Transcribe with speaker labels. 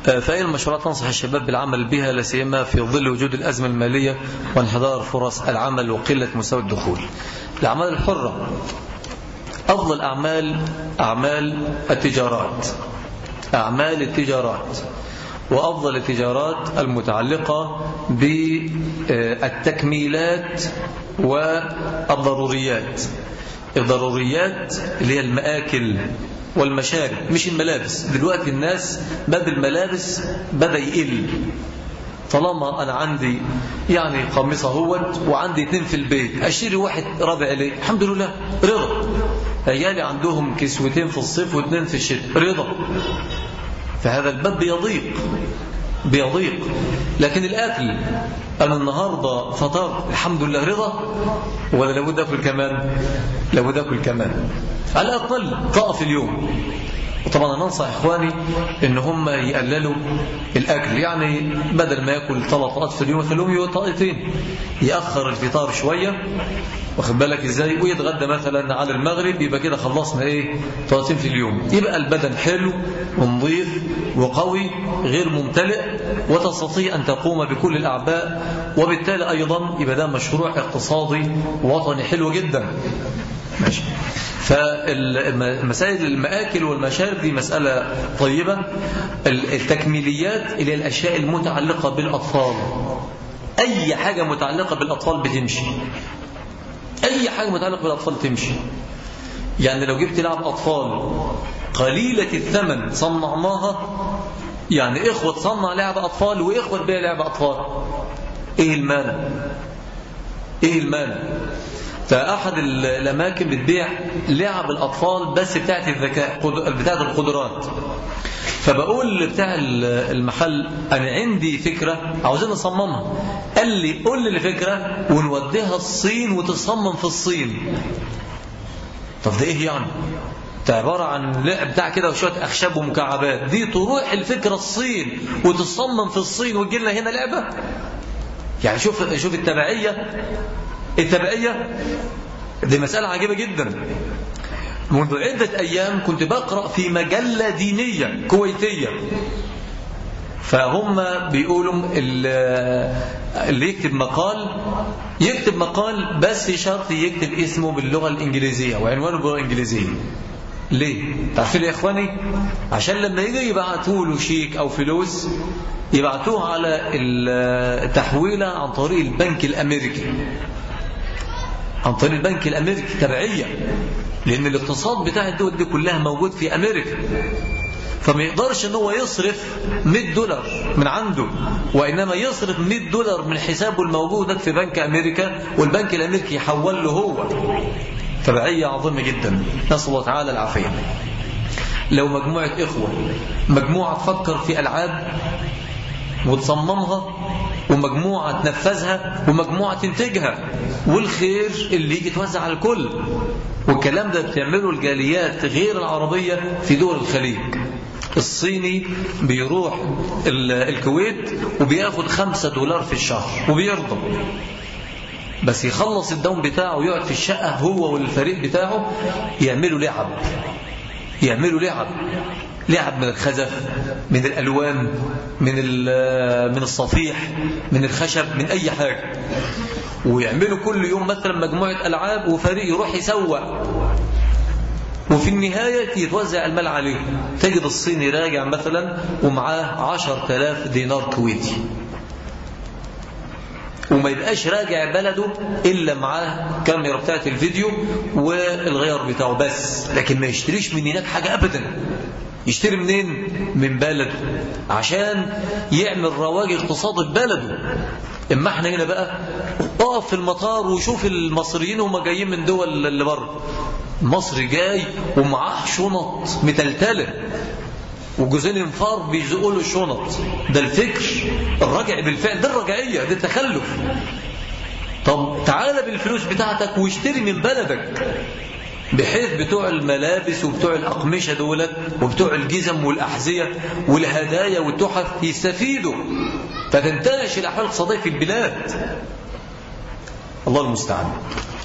Speaker 1: فأي المشروعات تنصح الشباب بالعمل بها لا سيما في ظل وجود الأزمة المالية وانحدار فرص العمل وقلة مستوى الدخول الأعمال الحرة أفضل أعمال أعمال التجارات أعمال التجارات وأفضل التجارات المتعلقة بالتكميلات والضروريات الضروريات اللي هي المآكل والمشارب مش الملابس دلوقتي الناس باب الملابس بدأ يقل طالما أنا عندي يعني قميصة هوت وعندي اتنين في البيت أشتري واحد رابع ليه الحمد لله رضا عيالي عندهم كسوتين في الصيف واثنين في الشتاء رضا فهذا الباب بيضيق بيضيق لكن الأكل أنا النهاردة فطر الحمد لله رضا ولا لابد أكل كمان لابد أكل كمان على الأقل طاقة في اليوم وطبعا أنا أنصح إخواني إن هم يقللوا الأكل يعني بدل ما يأكل ثلاث طاقات في اليوم يخلوهم طاقتين يأخر الفطار شوية واخد بالك ازاي ويتغدى مثلا على المغرب يبقى كده خلصنا ايه طاقتين في اليوم يبقى البدن حلو ونظيف وقوي غير ممتلئ وتستطيع أن تقوم بكل الأعباء وبالتالي أيضا يبقى ده مشروع اقتصادي وطني حلو جدا ماشي فمسائل المآكل والمشارب دي مسألة طيبة التكميليات اللي هي الأشياء المتعلقة بالأطفال أي حاجة متعلقة بالأطفال بتمشي أي حاجة متعلقة بالأطفال تمشي يعني لو جبت لعب أطفال قليلة الثمن صنعناها يعني إخوة تصنع لعب أطفال وإخوة تبيع لعب أطفال إيه المانع إيه المانع فأحد الأماكن بتبيع لعب الأطفال بس بتاعت الذكاء بتاعت القدرات فبقول بتاع المحل أنا عندي فكرة عاوزين نصممها قال لي قول لي الفكرة ونوديها الصين وتصمم في الصين طب ده إيه يعني ده عبارة عن لعب بتاع كده وشوية أخشاب ومكعبات دي تروح الفكرة الصين وتصمم في الصين وتجي لنا هنا لعبة يعني شوف شوف التبعية التبعية دي مسألة عجيبة جدا منذ عدة أيام كنت بقرأ في مجلة دينية كويتية فهم بيقولوا اللي يكتب مقال يكتب مقال بس شرط يكتب اسمه باللغة الإنجليزية وعنوانه باللغة الإنجليزية ليه؟ تعرفين يا إخواني؟ عشان لما يجي يبعتوا له شيك أو فلوس يبعتوه على التحويلة عن طريق البنك الأمريكي عن طريق البنك الأمريكي تبعية لأن الاقتصاد بتاع الدول دي كلها موجود في أمريكا فما يقدرش ان هو يصرف 100 دولار من عنده وإنما يصرف 100 دولار من حسابه الموجودة في بنك أمريكا والبنك الأمريكي يحول له هو تبعية عظيمة جدا نسأل الله تعالى العافية لو مجموعة إخوة مجموعة تفكر في ألعاب وتصممها ومجموعة تنفذها ومجموعة تنتجها والخير اللي يجي يتوزع على الكل والكلام ده بتعمله الجاليات غير العربية في دول الخليج الصيني بيروح الكويت وبياخد خمسة دولار في الشهر وبيرضى بس يخلص الدوم بتاعه ويقعد في الشقة هو والفريق بتاعه يعملوا لعب يعملوا لعب لعب من الخزف من الألوان من من الصفيح من الخشب من أي حاجة ويعملوا كل يوم مثلا مجموعة ألعاب وفريق يروح يسوق وفي النهاية يتوزع المال عليه تجد الصيني راجع مثلا ومعاه عشر تلاف دينار كويتي وما يبقاش راجع بلده إلا معاه كاميرا بتاعت الفيديو والغيار بتاعه بس لكن ما يشتريش من هناك حاجة أبدا يشتري منين من بلده عشان يعمل رواج اقتصادي في بلده اما احنا هنا بقى اقف في المطار وشوف المصريين هم جايين من دول اللي بره مصر جاي ومعاه شنط متلتله وجوزين انفار بيزقوا له الشنط ده الفكر الرجع بالفعل ده الرجعيه ده التخلف طب تعالى بالفلوس بتاعتك واشتري من بلدك بحيث بتوع الملابس وبتوع الأقمشة دولت وبتوع الجزم والأحذية والهدايا والتحف يستفيدوا فتنتعش الأحوال الاقتصادية في البلاد الله المستعان